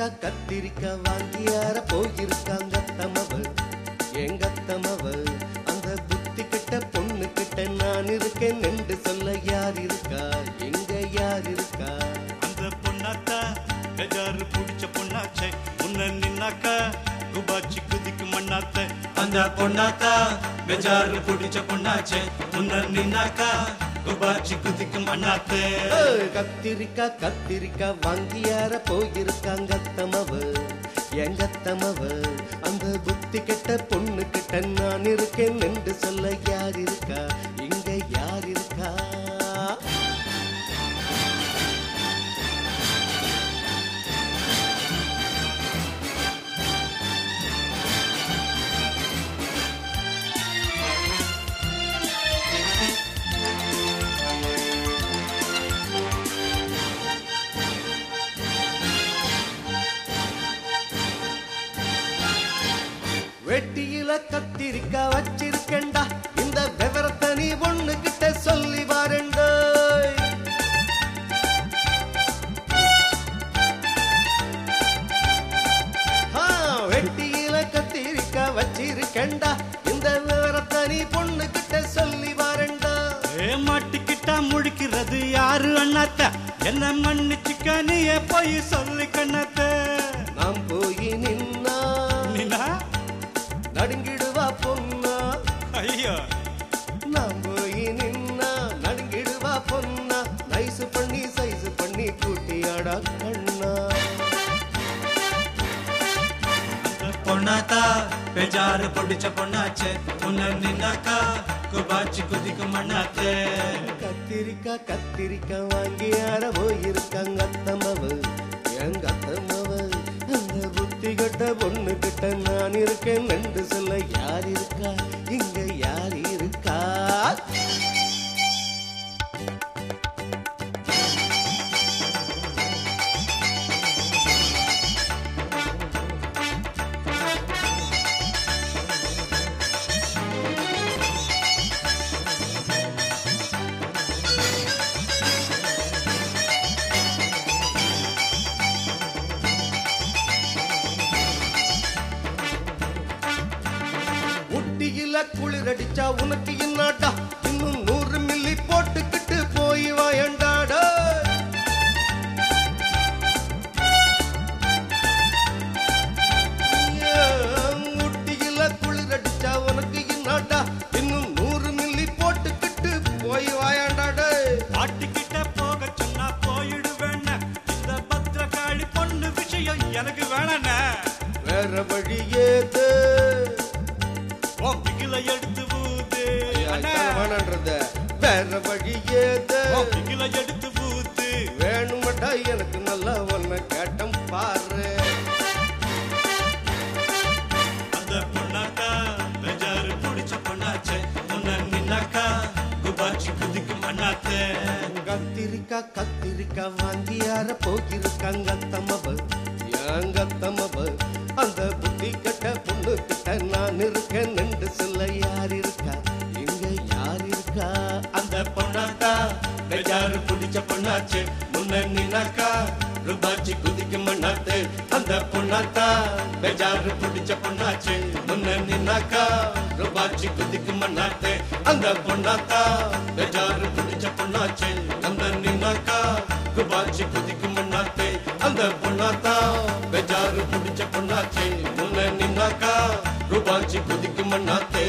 கத்திரிக்காய் கத்திரிக்காய் வாங்கியார போயிருக்காங்க தமவ எங்க தமவ அந்த புத்தி கிட்ட பொண்ணு கிட்ட நான் இருக்கேன் என்று சொல்ல யார் இருக்கா எங்க யார் இருக்கா அந்த பொண்ணாத்தா கஜாரு புடிச்ச பொண்ணாச்சே முன்ன நின்னாக்கா குபாச்சி குதிக்கு மண்ணாத்த அந்த பொண்ணாத்தா கஜாரு புடிச்ச பொண்ணாச்சே முன்ன நின்னாக்கா குபாச்சி குதிக்கு மண்ணாத்தே ஏய், கத்திரிக்காய் கத்திரிக்காய் வாங்கியார போயிருக்காங்க தமவ எங்க தமவ அந்த புத்தி கெட்ட பொண்ணு கிட்ட நான் இருக்கேன் என்று சொல்ல யார் இருக்கா இங்க யார் இருக்கா வெட்டியில கத்திரிக்காய் வச்சிருக்கேன்டா இந்த விவரத்தை நீ ஒண்ணு கிட்ட சொல்லி வாரண்டா வெட்டியில கத்திரிக்காய் வச்சிருக்கேன்டா இந்த விவரத்தை நீ பொண்ணு கிட்ட சொல்லி வாரண்டா ஏ மாட்டிக்கிட்டா முழிக்கிறது யாரு அண்ணாத்த என்ன மன்னிச்சுக்க நீயே போய் சொல்லி கண்ணாத்த நாம் போய் நின்னா நீனா நடுங்கிடுவா பொண்ணா ஐயோ நாம் போய் நின்னா நடுங்கிடுவா பொண்ணா நைசு பண்ணி சைசு பண்ணி கூட்டியாடா கண்ணா பொண்ணாத்தா பெஜாரு பிடிச்ச பொண்ணாச்சே முன்ன நின்னாக்கா குபாச்சி குதிக்கு மண்ணாத்தே கத்திரிக்காய் கத்திரிக்காய் வாங்கி யார போயிருக்காங்க அத்தமவ எங்க அத்தமவ அந்த புத்தி கட்ட பொண்ணு கிட்ட நான் இருக்கேன் என்று சொல்ல யார் இருக்கா இங்க யார் இருக்கா ஊட்டியில குளிரடிச்சா உனக்கு என்னாட்டா இன்னும் நூறு மில்லி போட்டுக்கிட்டு போய் வாயண்டாடா ஊட்டியில குளிரடிச்சா உனக்கு என்னாட்டா இன்னும் நூறு மில்லி போட்டுக்கிட்டு போய் வாயாண்டாடா பாட்டிக்கிட்ட போக சொன்னா போயிடுவேண்ண இந்த பத்திரகாளி பொண்ணு விஷயம் எனக்கு வேணாண்ண வேற வழி ஏது உன் பிகில எடுத்து ஊது அண்ணா, வேணான்றத வேற வழி ஏது உன் பிகில எடுத்து ஊது வேணுமட்டா எனக்கு நல்லா ஒன்ன கேட்டம் பாரு அந்த பொண்ணாக்கா பெஜாரு பிடிச்ச பொண்ணாச்சே முன்ன நின்னாக்கா குபாச்சி குதிக்கு மண்ணாத்தே கத்திரிக்காய் கத்திரிக்காய் வாங்கி யார போயிருக்காங்க தம்மவ ஏங்க தம்மவ அந்த புத்தி கட்ட பொண்ணு கிட்ட நான் இருக்கேன் என்று சொல்ல யார் இருக்கா இங்க யார் இருக்கா அந்த பொண்ணாக்கா பெஜாரு பிடிச்ச பொண்ணாச்சே முன்ன நின்னாக்கா ரூபாச்சி குதிக்கு மண்ணாத்தே அந்த பொண்ணாத்தா பெஜாரு பிடிச்ச பொண்ணாச்சே முன்ன நின்னாக்கா ரூபாச்சி குதிக்கு மண்ணாத்தே அந்த பொண்ணாத்தா பெஜாரு பிடிச்ச பொண்ணாச்சே அந்த நின்னாக்கா குபாச்சி குதிக்கு மண்ணாத்தே அந்த பொண்ணாத்தா பெஜாரு பிடிச்ச பொண்ணாச்சே முன்ன நின்னாக்கா ரூபாச்சி குதிக்கு மண்ணாத்தே